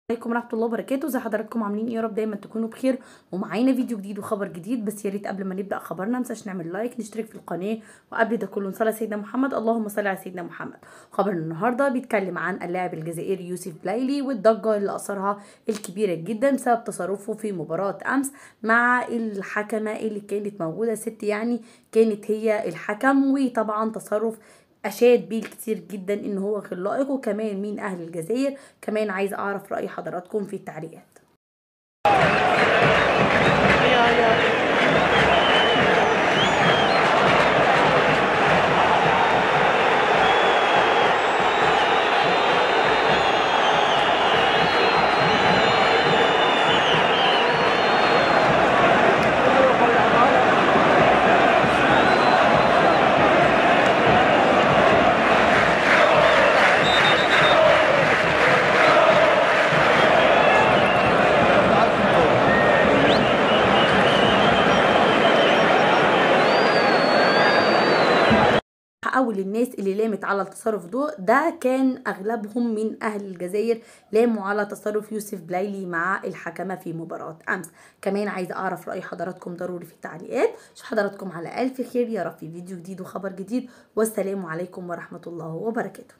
عليكم ورحمه الله وبركاته زي حضراتكم عاملين ايه يا رب دايما تكونوا بخير ومعانا فيديو جديد وخبر جديد بس يا ريت قبل ما نبدا خبرنا ما ننساش نعمل لايك نشترك في القناه وقبل ده كله نصلي على سيدنا محمد اللهم صل على سيدنا محمد خبرنا النهارده بيتكلم عن اللاعب الجزائري يوسف بلايلي والضجه اللي اثرها الكبيره جدا بسبب تصرفه في مباراه امس مع الحكمه اللي كانت موجوده ست يعني كانت هي الحكم وطبعا تصرف اشاد بيه الكتير جدا ان هو غير لائق وكمان من اهل الجزائر كمان عايز اعرف راي حضراتكم في التعليقات اول الناس اللي لامت على التصرف ده ده كان اغلبهم من اهل الجزائر لاموا على تصرف يوسف بلايلي مع الحكمه في مباراه امس كمان عايزه اعرف راي حضراتكم ضروري في التعليقات اشوف حضراتكم على الف خير يا رب في فيديو جديد وخبر جديد والسلام عليكم ورحمه الله وبركاته